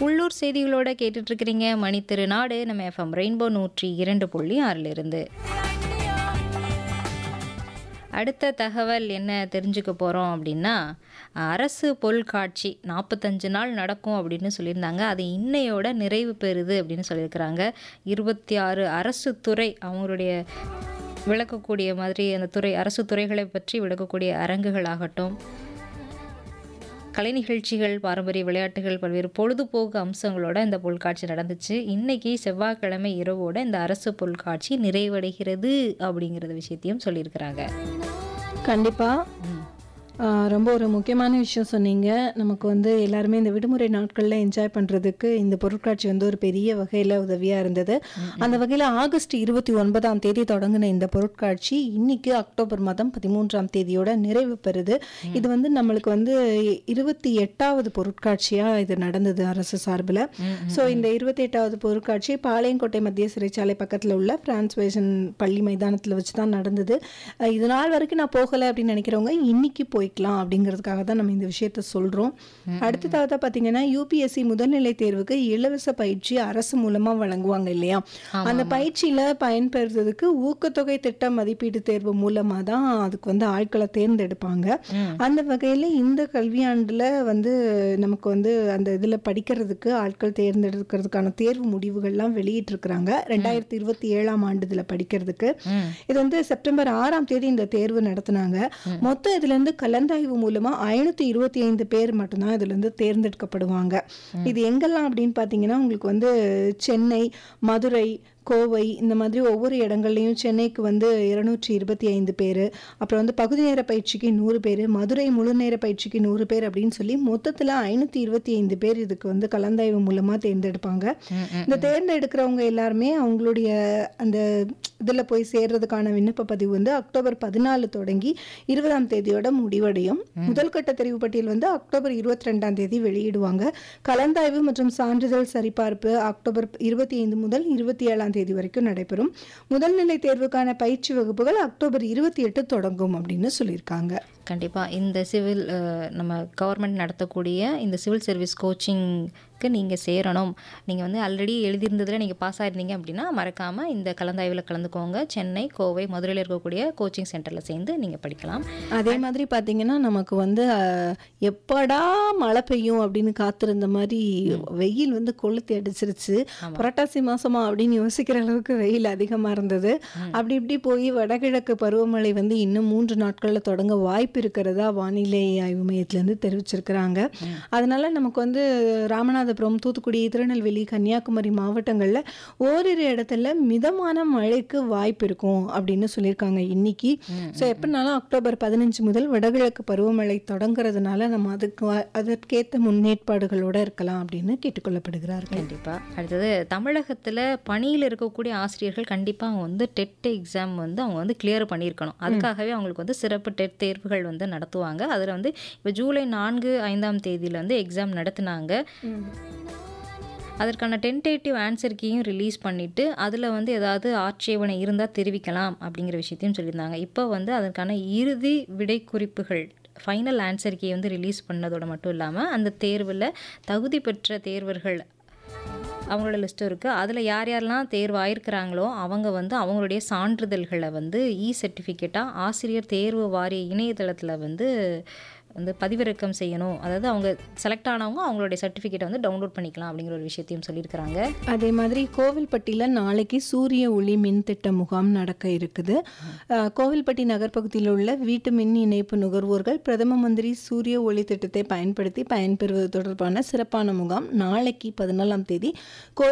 உள்ளூர் செய்திகளோட கேட்டுட்டு இருக்கிறீங்க மணி திருநாடு நம்ம எஃப்எம் ரெயின்போ நூற்றி இரண்டு புள்ளி ஆறிலிருந்து அடுத்த தகவல் என்ன தெரிஞ்சுக்க போகிறோம் அப்படின்னா அரசு பொருட்காட்சி நாற்பத்தஞ்சு நாள் நடக்கும் அப்படின்னு சொல்லியிருந்தாங்க அது இன்னையோட நிறைவு பெறுது அப்படின்னு சொல்லியிருக்கிறாங்க இருபத்தி ஆறு அரசு துறை அவங்களுடைய விளக்கக்கூடிய மாதிரி அந்த துறை அரசு துறைகளை பற்றி விளக்கக்கூடிய அரங்குகள் ஆகட்டும் கலை நிகழ்ச்சிகள் பாரம்பரிய விளையாட்டுகள் பல்வேறு பொழுதுபோக்கு அம்சங்களோட இந்த பொருட்காட்சி நடந்துச்சு இன்னைக்கு செவ்வாய்க்கிழமை இரவோட இந்த அரசு பொருட்காட்சி நிறைவடைகிறது அப்படிங்கிறத விஷயத்தையும் சொல்லியிருக்கிறாங்க கண்டிப்பா ஆ, ரொம்ப ஒரு முக்கியமான விஷயம் சொன்னீங்க நமக்கு வந்து எல்லாருமே இந்த விடுமுறை நாட்களில் என்ஜாய் பண்ணுறதுக்கு இந்த பொருட்காட்சி வந்து ஒரு பெரிய வகையில் உதவியாக இருந்தது அந்த வகையில் ஆகஸ்ட் இருபத்தி ஒன்பதாம் தேதி தொடங்கின இந்த பொருட்காட்சி இன்னைக்கு அக்டோபர் மாதம் பதிமூன்றாம் தேதியோட நிறைவு பெறுது இது வந்து நம்மளுக்கு வந்து இருபத்தி எட்டாவது பொருட்காட்சியாக இது நடந்தது அரசு சார்பில் ஸோ இந்த இருபத்தி எட்டாவது பொருட்காட்சி பாளையங்கோட்டை மத்திய சிறைச்சாலை பக்கத்தில் உள்ள பிரான்ஸ் வைசன் பள்ளி மைதானத்தில் வச்சு தான் நடந்தது அஹ் இது நாள் வரைக்கும் நான் போகலை அப்படின்னு நினைக்கிறவங்க இன்னைக்கு போய்க்கலாம் அப்படிங்கிறதுக்காக தான் நம்ம இந்த விஷயத்த சொல்கிறோம் அடுத்ததாக பார்த்தீங்கன்னா யூபிஎஸ்சி முதல்நிலை தேர்வுக்கு இலவச பயிற்சி அரசு மூலமாக வழங்குவாங்க இல்லையா அந்த பயிற்சியில் பயன்பெறுறதுக்கு ஊக்கத்தொகை திட்ட மதிப்பீட்டு தேர்வு மூலமாக தான் அதுக்கு வந்து ஆட்களை தேர்ந்தெடுப்பாங்க அந்த வகையில் இந்த கல்வியாண்டில் வந்து நமக்கு வந்து அந்த இதில் படிக்கிறதுக்கு ஆட்கள் தேர்ந்தெடுக்கிறதுக்கான தேர்வு முடிவுகள்லாம் வெளியிட்டிருக்கிறாங்க ரெண்டாயிரத்தி இருபத்தி ஏழாம் ஆண்டு இதில் படிக்கிறதுக்கு இது வந்து செப்டம்பர் ஆறாம் தேதி இந்த தேர்வு நடத்துனாங்க மொத்தம் இதுல இருந்து கலந்தாய்வு மூலமா ஐநூத்தி இருபத்தி ஐந்து பேர் மட்டும்தான் இதுல இருந்து தேர்ந்தெடுக்கப்படுவாங்க இது எங்கெல்லாம் அப்படின்னு பாத்தீங்கன்னா உங்களுக்கு வந்து சென்னை மதுரை கோவை இந்த மாதிரி ஒவ்வொரு இடங்கள்லையும் சென்னைக்கு வந்து இருநூற்றி இருபத்தி ஐந்து பேர் அப்புறம் வந்து பகுதி நேர பயிற்சிக்கு நூறு பேர் மதுரை முழு நேர பயிற்சிக்கு நூறு பேர் அப்படின்னு சொல்லி மொத்தத்தில் ஐநூற்றி இருபத்தி ஐந்து பேர் இதுக்கு வந்து கலந்தாய்வு மூலமாக தேர்ந்தெடுப்பாங்க இந்த தேர்ந்தெடுக்கிறவங்க எல்லாருமே அவங்களுடைய அந்த இதில் போய் சேர்றதுக்கான விண்ணப்ப பதிவு வந்து அக்டோபர் பதினாலு தொடங்கி இருபதாம் தேதியோட முடிவடையும் முதல் கட்ட தெரிவு பட்டியல் வந்து அக்டோபர் இருபத்தி ரெண்டாம் தேதி வெளியிடுவாங்க கலந்தாய்வு மற்றும் சான்றிதழ் சரிபார்ப்பு அக்டோபர் இருபத்தி ஐந்து முதல் இருபத்தி ஏழாம் தேதி வரைக்கும் நடைபெறும் முதல்நிலை தேர்வுக்கான பயிற்சி வகுப்புகள் அக்டோபர் இருபத்தி எட்டு தொடங்கும் அப்படின்னு சொல்லியிருக்காங்க கண்டிப்பாக இந்த சிவில் அஹ், நம்ம கவர்மெண்ட் நடத்தக்கூடிய இந்த சிவில் சர்வீஸ் கோச்சிங்க்கு நீங்கள் சேரணும் நீங்கள் வந்து ஆல்ரெடி எழுதியிருந்ததில் நீங்கள் பாஸ் ஆயிருந்தீங்க அப்படின்னா மறக்காமல் இந்த கலந்தாய்வில் கலந்துக்கோங்க சென்னை கோவை மதுரையில் இருக்கக்கூடிய கோச்சிங் சென்டரில் சேர்ந்து நீங்கள் படிக்கலாம் அதே மாதிரி பார்த்தீங்கன்னா நமக்கு வந்து அஹ், எப்படா மழை பெய்யும் அப்படின்னு காத்திருந்த மாதிரி வெயில் வந்து கொளுத்தி அடிச்சிருச்சு புரட்டாசி மாசமா அப்படின்னு யோசிக்கிற அளவுக்கு வெயில் அதிகமா இருந்தது அப்படி இப்படி போய் வடகிழக்கு பருவமழை வந்து இன்னும் மூன்று நாட்கள்ல தொடங்க வாய்ப்பு இருக்கிறதா வானிலை ஆய்வு மையத்திலேருந்து தெரிவிச்சிருக்கிறாங்க அதனால நமக்கு வந்து ராமநாதபுரம் தூத்துக்குடி திருநெல்வேலி கன்னியாகுமரி மாவட்டங்கள்ல ஓரிரு இடத்துல மிதமான மழைக்கு வாய்ப்பு இருக்கும் அப்படின்னு சொல்லியிருக்காங்க இன்னைக்கு ஸோ எப்படினாலும் அக்டோபர் பதினஞ்சு முதல் வடகிழக்கு பருவமழை தொடங்குறதுனால நம்ம அதுக்கு வ- அதற்கேத்த முன்னேற்பாடுகளோட இருக்கலாம் அப்படின்னு கேட்டுக்கொள்ளப்படுகிறார்கள் கண்டிப்பாக அடுத்தது தமிழகத்தில் பணியில் இருக்கக்கூடிய ஆசிரியர்கள் கண்டிப்பாக அவங்க வந்து டெட் எக்ஸாம் வந்து அவங்க வந்து கிளியர் பண்ணியிருக்கணும் அதுக்காகவே அவங்களுக்கு வந்து சிறப்பு டெட் தேர்வுகள் வந்து நடத்துவாங்க அதில் வந்து இப்போ ஜூலை நான்கு ஐந்தாம் தேதியில் வந்து எக்ஸாம் நடத்துனாங்க அதற்கான டென்டேட்டிவ் ஆன்சர் கீயும் ரிலீஸ் பண்ணிவிட்டு அதில் வந்து ஏதாவது ஆட்சேபனை இருந்தால் தெரிவிக்கலாம் அப்படிங்கிற விஷயத்தையும் சொல்லியிருந்தாங்க இப்போ வந்து அதற்கான இறுதி விடை குறிப்புகள் ஃபைனல் ஆன்சர் கீ வந்து ரிலீஸ் பண்ணதோட மட்டும் இல்லாமல் அந்த தேர்வில் தகுதி பெற்ற தேர்வர்கள் அவங்களோட லிஸ்ட்டும் இருக்குது அதில் யார் யாரெல்லாம் தேர்வு ஆயிருக்கிறாங்களோ அவங்க வந்து அவங்களுடைய சான்றிதழ்களை வந்து இ சர்டிஃபிகேட்டாக ஆசிரியர் தேர்வு வாரிய இணையதளத்தில் வந்து வந்து பதிவிறக்கம் செய்யணும் அதாவது அவங்க செலக்ட் ஆனவங்க அவங்களுடைய சர்டிஃபிகேட்டை வந்து டவுன்லோட் பண்ணிக்கலாம் அப்படிங்கிற ஒரு விஷயத்தையும் சொல்லியிருக்கிறாங்க அதே மாதிரி கோவில்பட்டியில் நாளைக்கு சூரிய ஒளி மின் திட்ட முகாம் நடக்க இருக்குது அஹ், கோவில்பட்டி நகர்ப்பகுதியில் உள்ள வீட்டு மின் இணைப்பு நுகர்வோர்கள் பிரதம மந்திரி சூரிய ஒளி திட்டத்தை பயன்படுத்தி பயன்பெறுவது தொடர்பான சிறப்பான முகாம் நாளைக்கு பதினாலாம் தேதி கோவில்